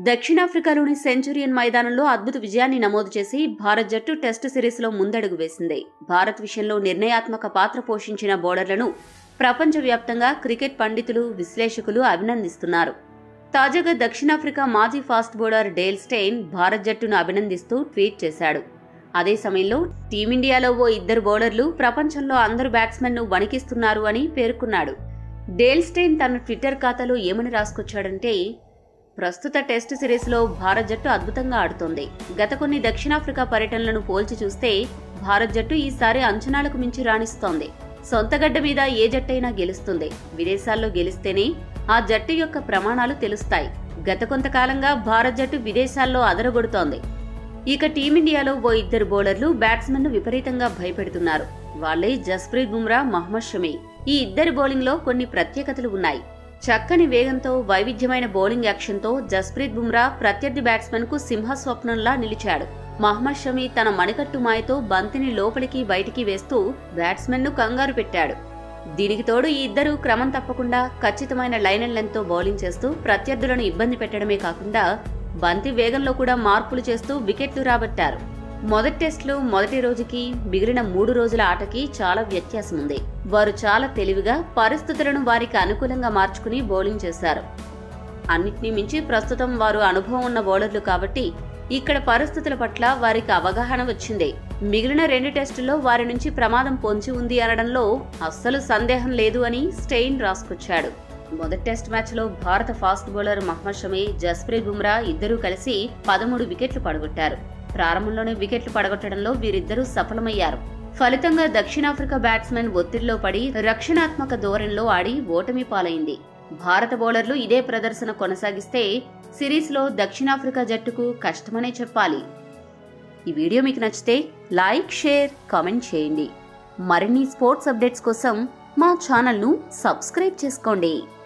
దక్షిణాఫ్రికాలోని Centurion మైదానంలో అద్భుత విజయాన్ని నమోదు చేసి భారత్ జట్టు టెస్టు సిరీస్లో ముందడుగు వేసింది భారత్ విషయంలో నిర్ణయాత్మక పాత్ర పోషించిన బౌలర్లను ప్రపంచవ్యాప్తంగా క్రికెట్ పండితులు విశ్లేషకులు అభినందిస్తున్నారు తాజాగా దక్షిణాఫ్రికా మాజీ fast bowler Dale Steyn Bharat జట్టును అభినందిస్తూ ట్వీట్ చేశాడు అదే సమయంలో టీమిండియాలో ఓ ఇద్దరు బౌలర్లు ప్రపంచంలో అందరు బ్యాట్స్మెన్ను వణికిస్తున్నారు అని పేర్కొన్నాడు డేల్ స్టెయిన్ తన ట్విట్టర్ ఖాతాలో ఏమని రాసుకొచ్చాడంటే ప్రస్తుత టెస్ట్ సిరీస్లో భారత్ జట్టు అద్భుతంగా ఆడుతోంది గత కొన్ని దక్షిణాఫ్రికా పర్యటనలను పోల్చి చూస్తే భారత్ జట్టు ఈసారి అంచనాలకు మించి రాణిస్తోంది సొంత గడ్డ మీద ఏ జట్టైనా గెలుస్తుంది విదేశాల్లో గెలిస్తేనే ఆ జట్టు యొక్క ప్రమాణాలు తెలుస్తాయి గత కొంతకాలంగా భారత్ జట్టు విదేశాల్లో అదరగొడుతోంది ఇక టీమిండియాలో ఓ ఇద్దరు బౌలర్లు బ్యాట్స్మెన్ను విపరీతంగా భయపెడుతున్నారు వాళ్లే జస్ప్రీత్ బుమ్రా మహ్మద్ షమి ఈ ఇద్దరి బౌలింగ్లో కొన్ని ప్రత్యేకతలు ఉన్నాయి చక్కని వేగంతో వైవిధ్యమైన బౌలింగ్ యాక్షన్తో జస్ప్రీత్ బుమ్రా ప్రత్యర్థి బ్యాట్స్మెన్ కు సింహస్వప్నంలా నిలిచాడు మహ్మద్ షమి తన మణికట్టు మాయతో బంతిని లోపలికి బయటికి వేస్తూ బ్యాట్స్మెన్ ను కంగారు పెట్టాడు దీనికి తోడు ఈ ఇద్దరు క్రమం తప్పకుండా ఖచ్చితమైన లైన్ అండ్ లెంగ్త్తో బౌలింగ్ చేస్తూ ప్రత్యర్థులను ఇబ్బంది పెట్టడమే కాకుండా బంతి వేగంలో కూడా మార్పులు చేస్తూ వికెట్లు రాబట్టారు మొదటి టెస్టులో మొదటి రోజుకి మిగిలిన మూడు రోజుల ఆటకి చాలా వ్యత్యాసం ఉంది వారు చాలా తెలివిగా పరిస్థితులను వారికి అనుకూలంగా మార్చుకుని బౌలింగ్ చేశారు అన్నిటినీ మించి ప్రస్తుతం వారు అనుభవం ఉన్న బౌలర్లు కాబట్టి ఇక్కడ పరిస్థితుల పట్ల వారికి అవగాహన వచ్చింది మిగిలిన రెండు టెస్టుల్లో వారి నుంచి ప్రమాదం పొంచి ఉంది అనడంలో అస్సలు సందేహం లేదు అని స్టెయిన్ రాసుకొచ్చాడు మొదటి టెస్ట్ మ్యాచ్లో భారత ఫాస్ట్ బౌలర్ మహ్మద్ షమి జస్ప్రీత్ బుమ్రా ఇద్దరూ కలిసి పదమూడు వికెట్లు పడగొట్టారు ప్రారంభంలోనే వికెట్లు పడగొట్టడంలో వీరిద్దరూ సఫలమయ్యారు ఫలితంగా దక్షిణాఫ్రికా బ్యాట్స్మెన్ ఒత్తిడిలో పడి రక్షణాత్మక ధోరణిలో ఆడి ఓటమి పాలైంది భారత బౌలర్లు ఇదే ప్రదర్శన కొనసాగిస్తే సిరీస్లో దక్షిణాఫ్రికా జట్టుకు కష్టమనే చెప్పాలి ఈ వీడియో మీకు నచ్చితే లైక్ షేర్ కామెంట్ చేయండి మరిన్ని స్పోర్ట్స్ అప్డేట్స్ కోసం మా ఛానల్ను సబ్స్క్రైబ్ చేసుకోండి